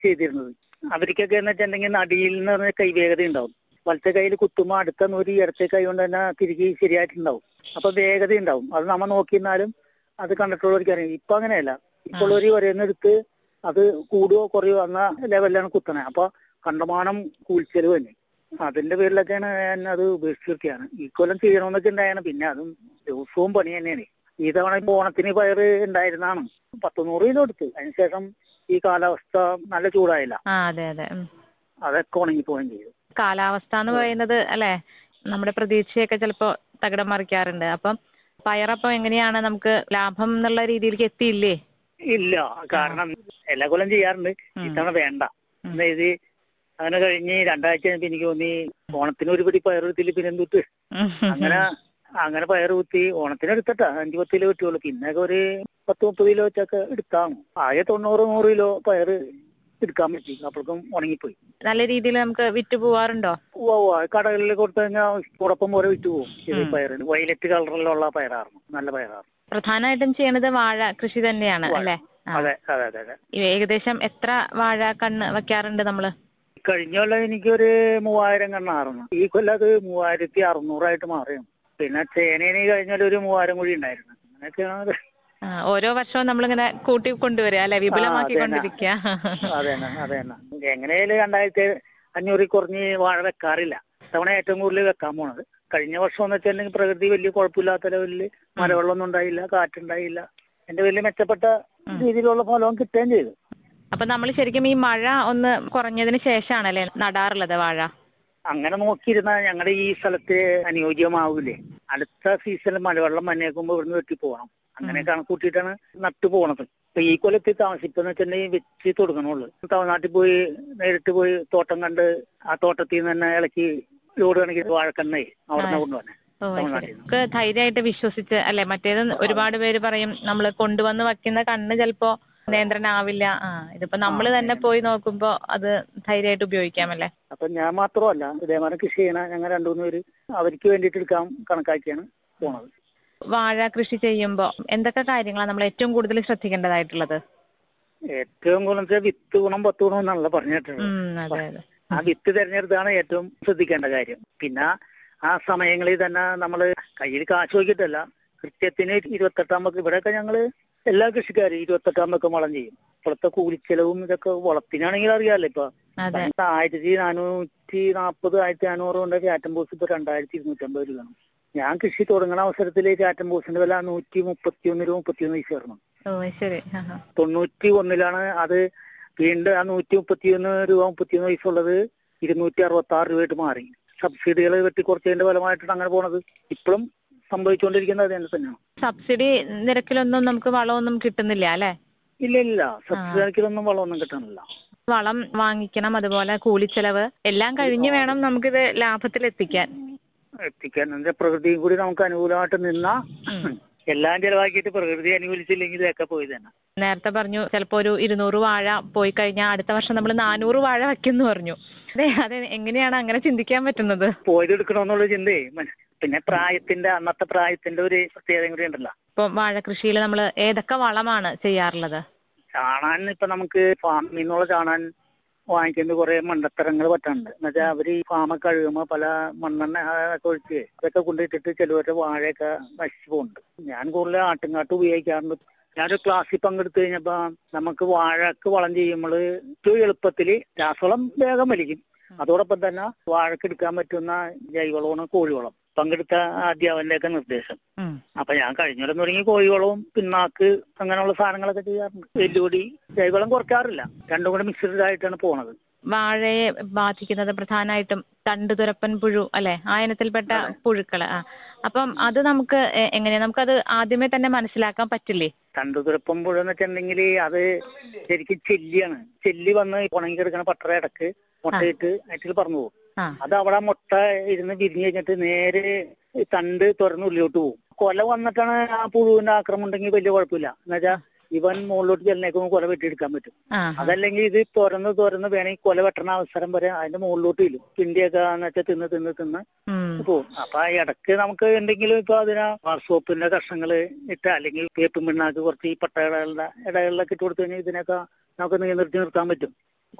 ചെയ്തിരുന്നത് അവർക്കൊക്കെ എന്ന് വെച്ചിട്ടുണ്ടെങ്കിൽ നടിയിൽ നിന്ന് പറഞ്ഞ കൈവേഗത ഉണ്ടാവും വലത്തെ കയ്യിൽ കുത്തുമ്പോൾ അടുത്ത നൂരി ഇടത്തെ കൈ കൊണ്ട് തന്നെ തിരികെ ശരിയായിട്ടുണ്ടാവും അപ്പൊ വേഗത ഉണ്ടാവും അത് നമ്മ നോക്കിയിരുന്നാലും അത് കണ്ടിട്ടുള്ളവർക്ക് അറിയാം ഇപ്പൊ അങ്ങനെയല്ല ഇപ്പോൾ ഒരു ഒരേന്നെടുത്ത് അത് കൂടുകയോ കുറയോ എന്ന ലെവലിലാണ് കുത്തണേ അപ്പൊ കണ്ടമാനം കൂലിച്ചെലവ് തന്നെ അതിന്റെ പേരിലൊക്കെയാണ് ഞാൻ അത് ഉപേക്ഷിച്ചിരിക്കുകയാണ് ഈ കൊല്ലം ചെയ്യണമെന്നൊക്കെ ഉണ്ടായാണ് പിന്നെ അതും ദിവസവും പണി തന്നെയാണ് ഈ തവണ ഇപ്പൊ ഓണത്തിന് പയറ് ഉണ്ടായിരുന്നാണ് പത്ത് നൂറ് കിലോ എടുത്ത് അതിനുശേഷം ഈ കാലാവസ്ഥ നല്ല ചൂടായില്ല ആ അതെ അതെ ഉം. അതൊക്കെ ഉണങ്ങി പോവുകയും ചെയ്തു കാലാവസ്ഥ എന്ന് പറയുന്നത് അല്ലെ നമ്മുടെ പ്രതീക്ഷയൊക്കെ ചിലപ്പോ തകിടം മറിക്കാറുണ്ട് അപ്പം പയറപ്പം എങ്ങനെയാണ് നമുക്ക് ലാഭം എന്നുള്ള രീതിയിലേക്ക് എത്തിയില്ലേ ഇല്ല കാരണം എല്ലാ കൊല്ലം ചെയ്യാറുണ്ട് ഉം. ഇത്തവണ വേണ്ട ഉം. അതായത് അങ്ങനെ കഴിഞ്ഞ് രണ്ടാഴ്ച കഴിഞ്ഞപ്പോ എനിക്ക് തോന്നി ഓണത്തിന് ഒരു പിടി പയർ കുത്തിയില്ല പിന്നെ എന്തുട്ട് അങ്ങനെ അങ്ങനെ പയർ കുത്തി ഓണത്തിന് എടുത്തിട്ടാ അഞ്ചു പത്ത് കിലോ കിട്ടിയുള്ളൂ പിന്നെ ഒരു പത്ത് മുപ്പത് കിലോ വെച്ചൊക്കെ എടുത്താണ് ആകെ തൊണ്ണൂറ് നൂറ് കിലോ പയർ എടുക്കാൻ പറ്റി അപ്പോഴേക്കും ഉണങ്ങിപ്പോയി നല്ല രീതിയിൽ നമുക്ക് വിറ്റ് പോവാറുണ്ടോ ഉവ്വ ഉവ്വ കടകളിൽ കൊടുത്തു കഴിഞ്ഞാൽ ഉറപ്പം പോലെ വിറ്റ് പോകും ഇത് ഉം. പയറിന് വയലറ്റ് കളറിലുള്ള പയറായിരുന്നു നല്ല പയറായിരുന്നു പ്രധാനമായിട്ടും ചെയ്യണത് വാഴ കൃഷി തന്നെയാണ് വാഴ. അല്ലെ ആ. അതെ അതെ അതെ അതെ ഏകദേശം എത്ര വാഴ കണ്ണ് വെക്കാറുണ്ട് നമ്മള് കഴിഞ്ഞ കൊല്ലം എനിക്കൊരു മൂവായിരം കണ്ണായിരുന്നു ഈ കൊല്ലം അത് മൂവായിരത്തി അറുന്നൂറായിട്ട് മാറിയാണ് പിന്നെ ചേനേന് കഴിഞ്ഞ കൊല്ലം ഒരു മൂവായിരം കൂടി ഉണ്ടായിരുന്നു അങ്ങനെയൊക്കെയാണ് അത്. ആ, ഓരോ വർഷവും നമ്മളിങ്ങനെ കൂട്ടി കൊണ്ടുവരിക അല്ലെ വിപുലമാക്കി അതന്നെ. കൊണ്ടിരിക്കുക അതെ തന്നെ അതെ തന്നെ എങ്ങനെയായാലും രണ്ടായിരത്തി അഞ്ഞൂറിൽ കുറഞ്ഞ് വാഴ വെക്കാറില്ല തവണ ഏറ്റവും കൂടുതൽ വെക്കാൻ പോണത് കഴിഞ്ഞ വർഷം എന്ന് വെച്ചിട്ടുണ്ടെങ്കിൽ പ്രകൃതി വലിയ കുഴപ്പമില്ലാത്ത ലെവലിൽ മഴവെള്ളമൊന്നും ഉണ്ടായില്ല കാറ്റുണ്ടായില്ല എന്റെ വലിയ മെച്ചപ്പെട്ട ഉം. രീതിയിലുള്ള ഫലവും കിട്ടുകയും ചെയ്തു അപ്പൊ നമ്മൾ ശരിക്കും ഈ മഴ ഒന്ന് കുറഞ്ഞതിന് ശേഷമാണല്ലേ നടാറുള്ളത് വാഴ അങ്ങനെ നോക്കിയിരുന്നാൽ ഞങ്ങളുടെ ഈ സ്ഥലത്ത് അനുയോജ്യമാവൂലേ അടുത്ത സീസണിൽ മഴവെള്ളം മഞ്ഞേക്കുമ്പോ ഇവിടുന്ന് വെട്ടി പോകണം അങ്ങനെ കണക്കൂട്ടിയിട്ടാണ് നട്ടു പോണത് ഇപ്പൊ ഈ കൊല്ലത്തിൽ താമസിപ്പെന്ന് വെച്ചിട്ടുണ്ടെങ്കിൽ വെച്ച് തുടങ്ങണുള്ളൂ തമിഴ്നാട്ടിൽ പോയി നേരിട്ട് പോയി തോട്ടം കണ്ട് ആ തോട്ടത്തിൽ നിന്ന് തന്നെ ഇളക്കി ലോഡ് കണക്കിന് വാഴക്കണ്ണേ അവിടെ നിന്ന് കൊണ്ടുവന്നെ ഓ അത് ശരി. തമിഴ്നാട്ടിൽ നിന്ന്. നമുക്ക് ധൈര്യമായിട്ട് വിശ്വസിച്ച് അല്ലെ മറ്റേത് ഒരുപാട് പേര് പറയും നമ്മൾ കൊണ്ടുവന്ന് വെക്കുന്ന കണ്ണ് ചിലപ്പോ നിയന്ത്രണാവില്ല ആ ഇതിപ്പോ നമ്മൾ ആ, തന്നെ അതെ. പോയി നോക്കുമ്പോ അത് ധൈര്യമായിട്ട് ഉപയോഗിക്കാമല്ലേ അപ്പൊ ഞാൻ മാത്രമല്ല ഇതേമാതിരി കൃഷി ചെയ്യണ ഞങ്ങൾ രണ്ടു മൂന്ന് പേര് അവർക്ക് വേണ്ടിയിട്ട് എടുക്കാൻ കണക്കാക്കിയാണ് പോണത് വാഴ കൃഷി ചെയ്യുമ്പോ എന്തൊക്കെ കാര്യങ്ങളാണ് നമ്മൾ ഏറ്റവും കൂടുതൽ ശ്രദ്ധിക്കേണ്ടതായിട്ടുള്ളത് ഏറ്റവും കൂടുതൽ വിത്ത് ഗുണം പത്ത് ഗുണം എന്നാണല്ലോ പറഞ്ഞു കേട്ടിട്ടുള്ളത് ഉം അതെ അതെ ആ വിത്ത് തെരഞ്ഞെടുത്താണ് ഏറ്റവും ശ്രദ്ധിക്കേണ്ട കാര്യം പിന്നെ ആ സമയങ്ങളിൽ തന്നെ നമ്മള് കയ്യിൽ കാശ് നോക്കിയിട്ടല്ല കൃത്യത്തിന് ഇരുപത്തെട്ടാം ഇവിടെയൊക്കെ ഞങ്ങള് എല്ലാ കൃഷിക്കാരും ഇരുപത്തെട്ടാം വെക്കം വളം ചെയ്യും ഇപ്പോഴത്തെ കൂലിച്ചെലവും ഇതൊക്കെ വളത്തിനാണെങ്കിൽ അറിയാമല്ലോ ഇപ്പൊ അതെ പണ്ട് ആയിരത്തി നാനൂറ്റി നാൽപ്പത് ആയിരത്തി നാനൂറ് കൊണ്ട് ക്യാറ്റം ബോസ് ഇപ്പൊ രണ്ടായിരത്തി ഇരുന്നൂറ്റമ്പത് രൂപയാണ് ഞാൻ കൃഷി തുടങ്ങുന്ന അവസരത്തിൽ ക്യാറ്റം ബോസിന്റെ വില നൂറ്റി മുപ്പത്തി ഒന്ന് രൂപ മുപ്പത്തിയൊന്ന് പൈസ ആയിരുന്നു ഓ ശരി ആ, ആ. തൊണ്ണൂറ്റി ഒന്നിലാണ് അത് വീണ്ടും ആ നൂറ്റി മുപ്പത്തി ഒന്ന് രൂപ മുപ്പത്തിയൊന്ന് പൈസ ഉള്ളത് ഇരുന്നൂറ്റി അറുപത്തി ആറ് രൂപയായിട്ട് മാറി സബ്സിഡികൾ വെട്ടിക്കുറച്ചതിന്റെ ഫലമായിട്ടാണ് അങ്ങനെ പോണത് ഇപ്പോഴും സംഭവിച്ചുകൊണ്ടിരിക്കുന്നത് അത് തന്നെ തന്നെയാണ് സബ്സിഡി നിരക്കിലൊന്നും നമുക്ക് വളമൊന്നും കിട്ടുന്നില്ല അല്ലെ ഇല്ല ഇല്ല സബ്സിഡിക്കൊന്നും വളമൊന്നും കിട്ടാനില്ല വളം വാങ്ങിക്കണം അതുപോലെ കൂലിച്ചെലവ് എല്ലാം കഴിഞ്ഞ് വേണം നമുക്കിത് ലാഭത്തിൽ എത്തിക്കാൻ എത്തിക്കാൻ എന്റെ പ്രകൃതിയും കൂടി നമുക്ക് അനുകൂലമായിട്ട് നിന്നാ ഉം. എല്ലാം ചെലവാക്കിയിട്ട് പ്രകൃതി അനുകൂലിച്ചില്ലെങ്കിൽ ഇതൊക്കെ പോയി തന്നെ നേരത്തെ പറഞ്ഞു ചിലപ്പോ ഒരു ഇരുന്നൂറ് വാഴ പോയി കഴിഞ്ഞാൽ അടുത്ത വർഷം നമ്മൾ നാനൂറ് വാഴ വയ്ക്കുന്നു പറഞ്ഞു അതെ അതെ എങ്ങനെയാണ് അങ്ങനെ ചിന്തിക്കാൻ പറ്റുന്നത് പോയത് എടുക്കണമെന്നുള്ള ചിന്തയെ മന- പിന്നെ പ്രായത്തിന്റെ അന്നത്തെ പ്രായത്തിന്റെ ഒരു പ്രത്യേകത കൂടി ഉണ്ടല്ലോ ഇപ്പൊ വാഴ കൃഷിയിൽ നമ്മൾ ഏതൊക്കെ വളമാണ് ചെയ്യാറുള്ളത് ചാണാൻ ഇപ്പൊ നമുക്ക് ഫാമിൽ നിന്നുള്ള ചാണാൻ വാങ്ങിക്കുന്ന കുറെ മണ്ടത്തരങ്ങൾ പറ്റാറുണ്ട് എന്നുവെച്ചാൽ അവര് ഈ ഫാമ കഴുകുമ്പോ പല മണ്ണെണ്ണ ഒക്കെ ഒഴിച്ച് അതൊക്കെ കൊണ്ടിട്ടിട്ട് ചിലവരുടെ വാഴയൊക്കെ നശിച്ചു പോകുന്നുണ്ട് ഞാൻ കൂടുതൽ ആട്ടുംകാട്ട് ഉപയോഗിക്കാറുണ്ട് ഞാനൊരു ക്ലാസ്സിൽ പങ്കെടുത്തു കഴിഞ്ഞപ്പോ നമുക്ക് വാഴക്ക് വളം ചെയ്യുമ്പോൾ ഏറ്റവും എളുപ്പത്തില് രാസവളം വേഗം വലിക്കും അതോടൊപ്പം തന്നെ വാഴക്ക് എടുക്കാൻ പറ്റുന്ന ജൈവവളമാണ് കോഴിവളം പങ്കെടുത്ത അധ്യാപകന്റെ ഒക്കെ നിർദ്ദേശം ഉം. അപ്പൊ ഞാൻ കഴിഞ്ഞ കൊല്ലം തുടങ്ങി കോഴിവളവും പിണ്ണാക്ക് അങ്ങനെയുള്ള സാധനങ്ങളൊക്കെ ചെയ്യാറുണ്ട് വെല്ലുവിളി ജൈവവളം കുറയ്ക്കാറില്ല രണ്ടും കൂടെ മിക്സ്ഡ് ആയിട്ടാണ് പോണത് വാഴയെ ബാധിക്കുന്നത് പ്രധാനമായിട്ടും തണ്ടുതുരപ്പൻ പുഴു അല്ലെ ആ ഇനത്തിൽപ്പെട്ട അതെ. പുഴുക്കള് ആ അപ്പം അത് നമുക്ക് എ- എങ്ങനെയാ നമുക്കത് ആദ്യമേ തന്നെ മനസ്സിലാക്കാൻ പറ്റില്ലേ തണ്ടുതുരപ്പം പുഴന്ന് വെച്ചിട്ടുണ്ടെങ്കിൽ അത് ശരിക്കും ചെല്ലിയാണ് ചെല്ലി വന്ന് ഉണങ്ങി കിടക്കുന്ന പട്ടറ ഇടക്ക് മുട്ടയിട്ട് അതിൽ പറന്നു പോകും ആ അത് അവിടെ മുട്ട ഇരുന്ന് വിരിഞ്ഞു കഴിഞ്ഞിട്ട് നേരെ ഈ തണ്ട് തുറന്ന് ഉള്ളിലോട്ട് പോകും കൊല വന്നിട്ടാണ് ആ പുഴുവിന്റെ ആക്രമണം ഉണ്ടെങ്കിൽ വലിയ കുഴപ്പമില്ല എന്നുവെച്ചാൽ ഇവൻ മുകളിലോട്ട് ചെല്ലിനേക്കും കൊല വെട്ടിയെടുക്കാൻ പറ്റും ആ ആ. അതല്ലെങ്കിൽ ഇത് തുറന്ന് തുറന്ന് വേണമെങ്കിൽ കൊല വെട്ടണ അവസരം വരെ അതിന്റെ മുകളിലോട്ട് ഇല്ലും പിണ്ടിയൊക്കെ എന്ന് വെച്ചാൽ തിന്ന് തിന്ന് തിന്ന് ഉം. പോകും അപ്പൊ ആ ഇടക്ക് നമുക്ക് എന്തെങ്കിലും ഇപ്പൊ അതിന് സോപ്പിന്റെ കഷ്ണങ്ങള് ഇട്ട് അല്ലെങ്കിൽ വേപ്പും പിണ്ണാക്ക് കുറച്ച് ഈ പട്ടകളുടെ ഇടകളിലൊക്കെ ഇട്ട് കൊടുത്തു കഴിഞ്ഞാൽ ഇതിനൊക്കെ നമുക്ക് നിലനിർത്തി നിർത്താൻ പറ്റും